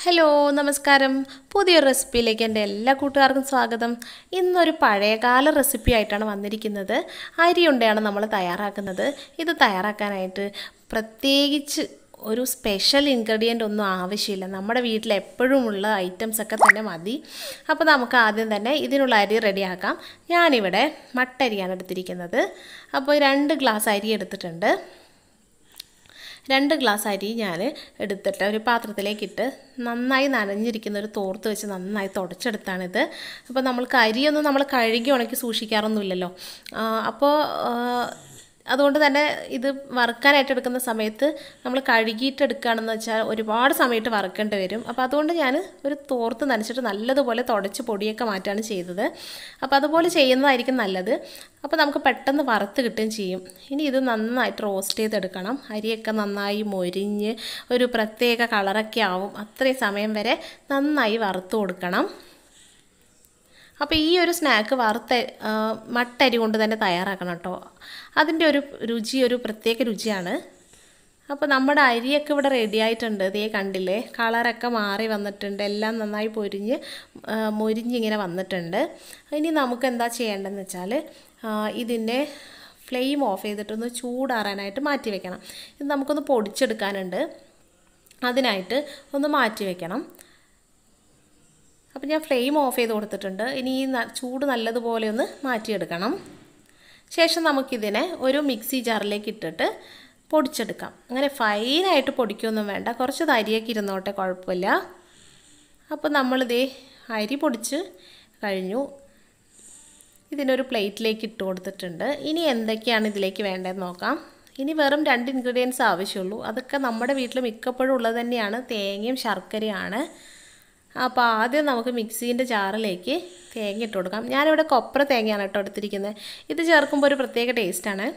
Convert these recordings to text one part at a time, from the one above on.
hello നമസ്കാരം പുതിയൊരു റെസിപ്പിയിലേക്ക് എൻ്റെ എല്ലാ കൂട്ടുകാർക്കും സ്വാഗതം ഇന്നൊരു പഴയകാല റെസിപ്പി ആയിട്ടാണ് വന്നിരിക്കുന്നത് അരി ഉണ്ടയാണ് നമ്മൾ തയ്യാറാക്കുന്നത് ഇത് തയ്യാറാക്കാനായിട്ട് പ്രത്യേകിച്ച് ഒരു സ്പെഷ്യൽ ഇൻഗ്രീഡിയൻ്റ് ഒന്നും ആവശ്യമില്ല നമ്മുടെ വീട്ടിൽ എപ്പോഴുമുള്ള ഐറ്റംസ് ഒക്കെ തന്നെ മതി അപ്പോൾ നമുക്ക് ആദ്യം തന്നെ ഇതിനുള്ള അരി റെഡിയാക്കാം ഞാനിവിടെ മട്ടരിയാണ് എടുത്തിരിക്കുന്നത് അപ്പോൾ രണ്ട് ഗ്ലാസ് അരി എടുത്തിട്ടുണ്ട് രണ്ട് ഗ്ലാസ് അരി ഞാൻ എടുത്തിട്ട് ഒരു പാത്രത്തിലേക്കിട്ട് നന്നായി നനഞ്ഞിരിക്കുന്ന ഒരു തോർത്ത് വെച്ച് നന്നായി തുടച്ചെടുത്താണിത് അപ്പോൾ നമ്മൾക്ക് അരിയൊന്നും നമ്മൾ കഴുകി ഉണക്കി സൂക്ഷിക്കാറൊന്നുമില്ലല്ലോ അപ്പോൾ അതുകൊണ്ട് തന്നെ ഇത് വറുക്കാനായിട്ട് എടുക്കുന്ന സമയത്ത് നമ്മൾ കഴുകിയിട്ട് എടുക്കുകയാണെന്ന് വെച്ചാൽ ഒരുപാട് സമയത്ത് വറുക്കേണ്ടി വരും അപ്പോൾ അതുകൊണ്ട് ഞാൻ ഒരു തോർത്ത് നനച്ചിട്ട് നല്ലതുപോലെ തുടച്ച് പൊടിയൊക്കെ മാറ്റാണ് ചെയ്തത് അപ്പോൾ അതുപോലെ ചെയ്യുന്നതായിരിക്കും നല്ലത് അപ്പോൾ നമുക്ക് പെട്ടെന്ന് വറുത്ത് കിട്ടുകയും ചെയ്യും ഇനി ഇത് നന്നായിട്ട് റോസ്റ്റ് ചെയ്തെടുക്കണം അരിയൊക്കെ നന്നായി മൊരിഞ്ഞ് ഒരു പ്രത്യേക കളറൊക്കെ ആവും അത്രയും സമയം വരെ നന്നായി വറുത്ത് കൊടുക്കണം അപ്പോൾ ഈ ഒരു സ്നാക്ക് വറുത്ത മട്ടരി കൊണ്ട് തന്നെ തയ്യാറാക്കണം കേട്ടോ അതിൻ്റെ ഒരു രുചി ഒരു പ്രത്യേക രുചിയാണ് അപ്പോൾ നമ്മുടെ അരിയൊക്കെ ഇവിടെ റെഡി ആയിട്ടുണ്ട് ഇതേ കണ്ടില്ലേ കളറൊക്കെ മാറി വന്നിട്ടുണ്ട് എല്ലാം നന്നായി പൊരിഞ്ഞ് മൊരിഞ്ഞിങ്ങനെ വന്നിട്ടുണ്ട് ഇനി നമുക്ക് എന്താ ചെയ്യേണ്ടതെന്ന് വെച്ചാൽ ഇതിൻ്റെ ഫ്ലെയിം ഓഫ് ചെയ്തിട്ടൊന്ന് ചൂടാറാനായിട്ട് മാറ്റി വെക്കണം ഇത് നമുക്കൊന്ന് പൊടിച്ചെടുക്കാനുണ്ട് അതിനായിട്ട് ഒന്ന് മാറ്റി വെക്കണം അപ്പോൾ ഞാൻ ഫ്ലെയിം ഓഫ് ചെയ്ത് കൊടുത്തിട്ടുണ്ട് ഇനി ഈ ചൂട് നല്ലതുപോലെ ഒന്ന് മാറ്റിയെടുക്കണം ശേഷം നമുക്കിതിനെ ഒരു മിക്സി ജാറിലേക്ക് ഇട്ടിട്ട് പൊടിച്ചെടുക്കാം അങ്ങനെ ഫൈനായിട്ട് പൊടിക്കൊന്നും വേണ്ട കുറച്ച് അരിയൊക്കെ ഇരുന്നോട്ടെ കുഴപ്പമില്ല അപ്പോൾ നമ്മളിതേ അരി പൊടിച്ച് കഴിഞ്ഞു ഇതിനൊരു പ്ലേറ്റിലേക്ക് ഇട്ട് കൊടുത്തിട്ടുണ്ട് ഇനി എന്തൊക്കെയാണ് ഇതിലേക്ക് വേണ്ടതെന്ന് നോക്കാം ഇനി വെറും രണ്ട് ഇൻഗ്രീഡിയൻസ് ആവശ്യമുള്ളൂ അതൊക്കെ നമ്മുടെ വീട്ടിൽ മിക്കപ്പോഴും ഉള്ളത് തന്നെയാണ് തേങ്ങയും ശർക്കരയാണ് അപ്പോൾ ആദ്യം നമുക്ക് മിക്സീൻ്റെ ജാറിലേക്ക് തേങ്ങ ഇട്ട് കൊടുക്കാം ഞാനിവിടെ കൊപ്ര തേങ്ങയാണ് കേട്ടോ എടുത്തിരിക്കുന്നത് ഇത് ചേർക്കുമ്പോൾ ഒരു പ്രത്യേക ടേസ്റ്റാണ്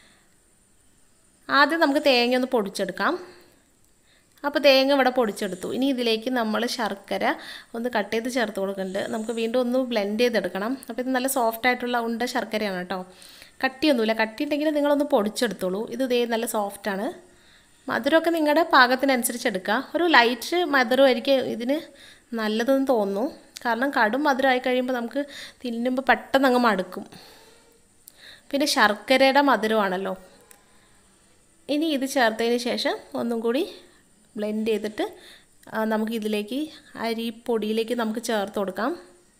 ആദ്യം നമുക്ക് തേങ്ങ ഒന്ന് പൊടിച്ചെടുക്കാം അപ്പോൾ തേങ്ങ ഇവിടെ പൊടിച്ചെടുത്തു ഇനി ഇതിലേക്ക് നമ്മൾ ശർക്കര ഒന്ന് കട്ട് ചെയ്ത് ചേർത്ത് കൊടുക്കുന്നുണ്ട് നമുക്ക് വീണ്ടും ഒന്ന് ബ്ലെൻഡ് ചെയ്തെടുക്കണം അപ്പോൾ ഇത് നല്ല സോഫ്റ്റ് ആയിട്ടുള്ള ഉണ്ട ശർക്കരയാണ് കേട്ടോ കട്ടിയൊന്നുമില്ല കട്ടി ഉണ്ടെങ്കിൽ നിങ്ങളൊന്ന് പൊടിച്ചെടുത്തോളൂ ഇത് ഇതേ നല്ല സോഫ്റ്റാണ് മധുരമൊക്കെ നിങ്ങളുടെ പാകത്തിനനുസരിച്ച് എടുക്കുക ഒരു ലൈറ്റ് മധുരമായിരിക്കും ഇതിന് നല്ലതെന്ന് തോന്നുന്നു കാരണം കടും മധുരമായി കഴിയുമ്പോൾ നമുക്ക് തിന്നുമ്പോൾ പെട്ടെന്ന് അങ്ങ് മടുക്കും പിന്നെ ശർക്കരയുടെ മധുരമാണല്ലോ ഇനി ഇത് ചേർത്തതിന് ശേഷം ഒന്നും കൂടി ബ്ലെൻഡ് ചെയ്തിട്ട് നമുക്ക് ഇതിലേക്ക് അരിപ്പൊടിയിലേക്ക് നമുക്ക് ചേർത്ത് കൊടുക്കാം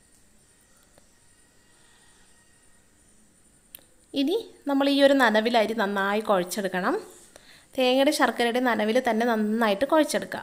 ഇനി നമ്മൾ ഈ ഒരു നനവിൽ അരി നന്നായി കുഴച്ചെടുക്കണം തേങ്ങയുടെ ശർക്കരയുടെ നനവിൽ തന്നെ നന്നായിട്ട് കുഴച്ചെടുക്കുക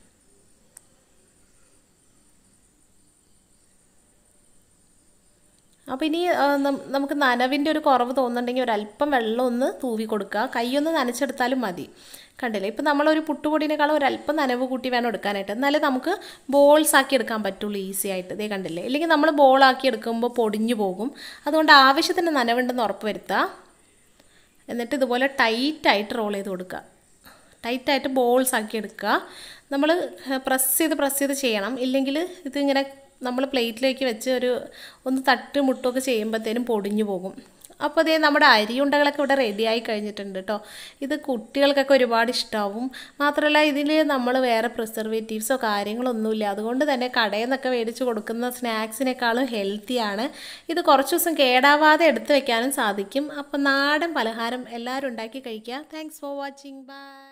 അപ്പോൾ ഇനി നമുക്ക് നനവിൻ്റെ ഒരു കുറവ് തോന്നുന്നുണ്ടെങ്കിൽ ഒരല്പം വെള്ളം ഒന്ന് തൂവി കൊടുക്കുക കൈയൊന്ന് നനച്ചെടുത്താലും മതി കണ്ടില്ലേ ഇപ്പം നമ്മളൊരു പുട്ടുപൊടിനേക്കാളും ഒരല്പം നനവ് കൂട്ടി വേണം എടുക്കാനായിട്ട് എന്നാലേ നമുക്ക് ബോൾസ് ആക്കി എടുക്കാൻ പറ്റുള്ളൂ ഈസി ആയിട്ട് ഇതേ കണ്ടില്ലേ ഇല്ലെങ്കിൽ നമ്മൾ ബോളാക്കി എടുക്കുമ്പോൾ പൊടിഞ്ഞു പോകും അതുകൊണ്ട് ആവശ്യത്തിന് നനവുണ്ടെന്ന് ഉറപ്പ് വരുത്തുക എന്നിട്ട് ഇതുപോലെ ടൈറ്റായിട്ട് റോൾ ചെയ്ത് കൊടുക്കുക ടൈറ്റായിട്ട് ബോൾസ് ആക്കി എടുക്കുക നമ്മൾ പ്രസ് ചെയ്ത് പ്രസ് ചെയ്ത് ചെയ്യണം ഇല്ലെങ്കിൽ ഇതിങ്ങനെ നമ്മൾ പ്ലേറ്റിലേക്ക് വെച്ച് ഒരു ഒന്ന് തട്ട് മുട്ടൊക്കെ ചെയ്യുമ്പോഴത്തേനും പൊടിഞ്ഞു പോകും അപ്പോൾ അതേ നമ്മുടെ അരിയുണ്ടകളൊക്കെ ഇവിടെ റെഡിയായി കഴിഞ്ഞിട്ടുണ്ട് കേട്ടോ ഇത് കുട്ടികൾക്കൊക്കെ ഒരുപാട് ഇഷ്ടമാവും മാത്രമല്ല ഇതിൽ നമ്മൾ വേറെ പ്രിസർവേറ്റീവ്സോ കാര്യങ്ങളൊന്നുമില്ല അതുകൊണ്ട് തന്നെ കടയിൽ നിന്നൊക്കെ മേടിച്ച് കൊടുക്കുന്ന സ്നാക്സിനേക്കാളും ഹെൽത്തിയാണ് ഇത് കുറച്ച് ദിവസം കേടാവാതെ എടുത്തു വെക്കാനും സാധിക്കും അപ്പോൾ നാടൻ പലഹാരം എല്ലാവരും ഉണ്ടാക്കി കഴിക്കുക താങ്ക്സ് ഫോർ വാച്ചിങ് ബൈ